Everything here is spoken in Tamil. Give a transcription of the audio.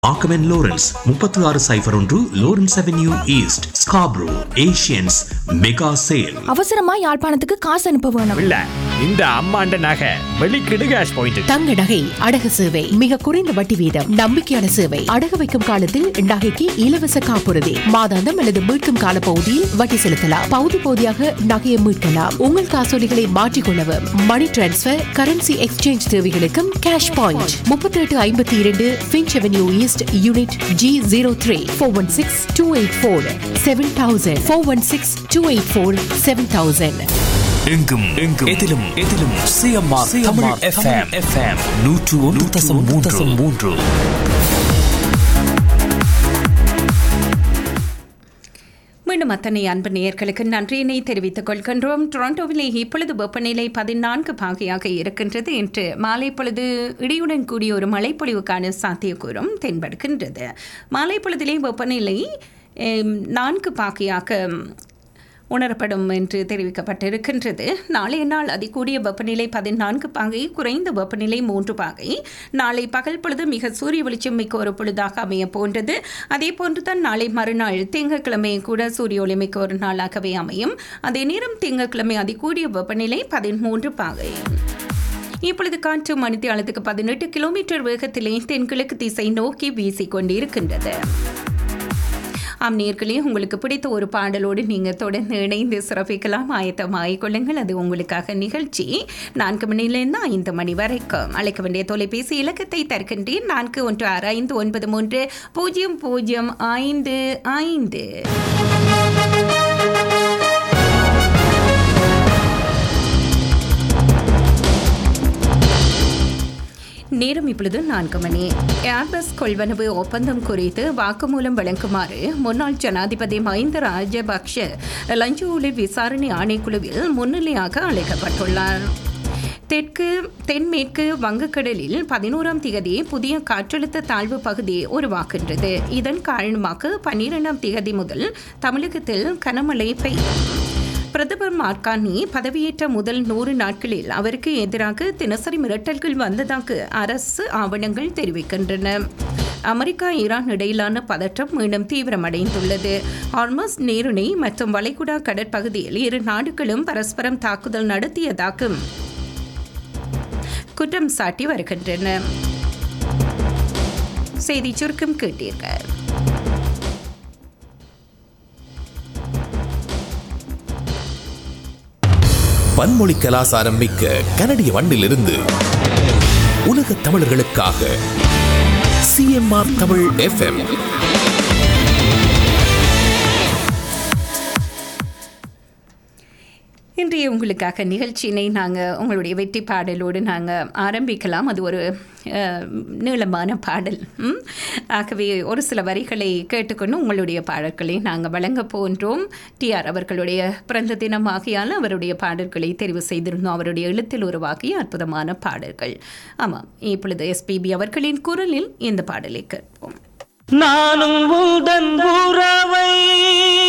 ஆக்கமென் லோரன்ஸ் முப்பத்தி ஆறு சைஃபர் ஒன்று Lawrence avenue east Scarborough Asians mega sale அவசரமா யாழ்ப்பாணத்துக்கு காசு அனுப்ப வேணும் இல்ல இந்த அம்மாண்ட நகை வெளிக்கிடு கேஷ் பாயிண்ட் தங்க நகை அடகு சேவை மிக குறைந்த வட்டி வீதம் நம்பிக்கையான சேவை அடகு வைக்கும் காலத்தில் நகைக்கு இலவச காப்புறுதி மாதாந்தம் அல்லது மீட்கும் கால பகுதியில் வட்டி செலுத்தலாம் பகுதி பகுதியாக நகையை மீட்கலாம் உங்கள் காசோலிகளை மாற்றிக்கொள்ளவும் மணி டிரான்ஸ்பர் கரன்சி எக்ஸ்சேஞ்ச் தேவைகளுக்கும் கேஷ் பாயிண்ட் முப்பத்தி எட்டு ஐம்பத்தி இரண்டு Finch avenue east unit G zero three four one six two eight four seven thousand four one six two eight four seven thousand எங்கும் எங்கும் எதிலும் எதிலும் சிஎம்ஆர் தமிழ் எஃப்எம் எஃப்எம் நூற்று ஒன்று தசம் மூன்று தசம் மூன்று மீண்டும் அத்தனை அன்பு நேயர்களுக்கு நன்றியினை தெரிவித்துக் கொள்கின்றோம் டொரண்டோவிலே இப்பொழுது வெப்பநிலை பதினான்கு பாகையாக இருக்கின்றது இன்று மாலை பொழுது இடியுடன் கூடிய ஒரு மழைப்பொழிவுக்கான சாத்தியக்கூறும் தென்படுகின்றது மாலை பொழுதிலே வெப்பநிலை எம், நான்கு பாகையாக உணரப்படும் என்று தெரிவிக்கப்பட்டிருக்கின்றது நாளைய நாள் அதிகூடிய வெப்பநிலை பதினான்கு பாகை குறைந்த வெப்பநிலை மூன்று பாகை நாளை பகல் பொழுது மிக சூரிய வெளிச்சம் மிக்க ஒரு பொழுதாக அமைய போன்றது அதே போன்று தான் நாளை மறுநாள் திங்கட்கிழமை கூட சூரிய ஒளி மிக்க ஒரு நாளாகவே அமையும் அதே நேரம் திங்கட்கிழமை அதிகூடிய வெப்பநிலை பதிமூன்று பாகை இப்பொழுது காற்று மணித்தியாலத்துக்கு பதினெட்டு கிலோமீட்டர் வேகத்திலே தென்கிழக்கு திசை நோக்கி வீசிக்கொண்டிருக்கின்றது ஆம் நேர்களே உங்களுக்கு பிடித்த ஒரு பாடலோடு நீங்கள் தொடர்ந்து இணைந்து சிறப்பிக்கலாம் ஆயத்தமாகிக் கொள்ளுங்கள் அது உங்களுக்காக நிகழ்ச்சி நான்கு மணியிலிருந்து ஐந்து மணி வரைக்கும் அழைக்க வேண்டிய தொலைபேசி இலக்கத்தை தருகின்றேன் நான்கு ஒன்று ஆறு ஐந்து ஒன்பது மூன்று பூஜ்ஜியம் பூஜ்ஜியம் ஐந்து ஐந்து நேரம் இப்பொழுது நான்கு மணி ஏர்பஸ் கொள்வனவு ஒப்பந்தம் குறித்து வாக்குமூலம் வழங்குமாறு முன்னாள் ஜனாதிபதி மஹிந்த ராஜபக்ஷ லஞ்ச ஊழல் விசாரணை ஆணைக்குழுவில் முன்னிலையாக அழைக்கப்பட்டுள்ளார் தெற்கு தென்மேற்கு வங்கக்கடலில் பதினோராம் திகதி புதிய காற்றழுத்த தாழ்வு பகுதி உருவாகின்றது இதன் காரணமாக பன்னிரெண்டாம் திகதி முதல் தமிழகத்தில் கனமழை பெய்யும் பிரதமர் மார்கானி பதவியேற்ற முதல் நூறு நாட்களில் அவருக்கு எதிராக தினசரி மிரட்டல்கள் வந்ததாக அரசு ஆவணங்கள் தெரிவிக்கின்றன அமெரிக்கா ஈரான் இடையிலான பதற்றம் மீண்டும் தீவிரமடைந்துள்ளது ஹார்மஸ் நீரிணை மற்றும் வளைகுடா கடற்பகுதியில் இரு நாடுகளும் பரஸ்பரம் தாக்குதல் நடத்தியதாக குற்றம் சாட்டி வருகின்றன செய்தி சுருக்கம் கேட்டீர்கள் பன்மொழி கலாசாரம் மிக்க கனடிய மண்ணிலிருந்து உலக தமிழர்களுக்காக சிஎம்ஆர் தமிழ் எஃப்எம் இன்றைய உங்களுக்காக நிகழ்ச்சியினை நாங்கள் உங்களுடைய வெற்றி பாடலோடு நாங்கள் ஆரம்பிக்கலாம் அது ஒரு அஹ், நீளமான பாடல் ம்? ஆகவே ஒரு சில வரிகளை கேட்டுக்கொண்டு உங்களுடைய பாடல்களை நாங்கள் வழங்க போன்றோம் டிஆர் அவர்களுடைய பிறந்த தினம் ஆகியால் அவருடைய பாடல்களை தெரிவு செய்திருந்தோம் அவருடைய எழுத்தில் உருவாகிய அற்புதமான பாடல்கள் ஆமாம் இப்பொழுது எஸ்பிபி அவர்களின் குரலில் இந்த பாடலை கேட்போம் நானும் உந்தன் உறவை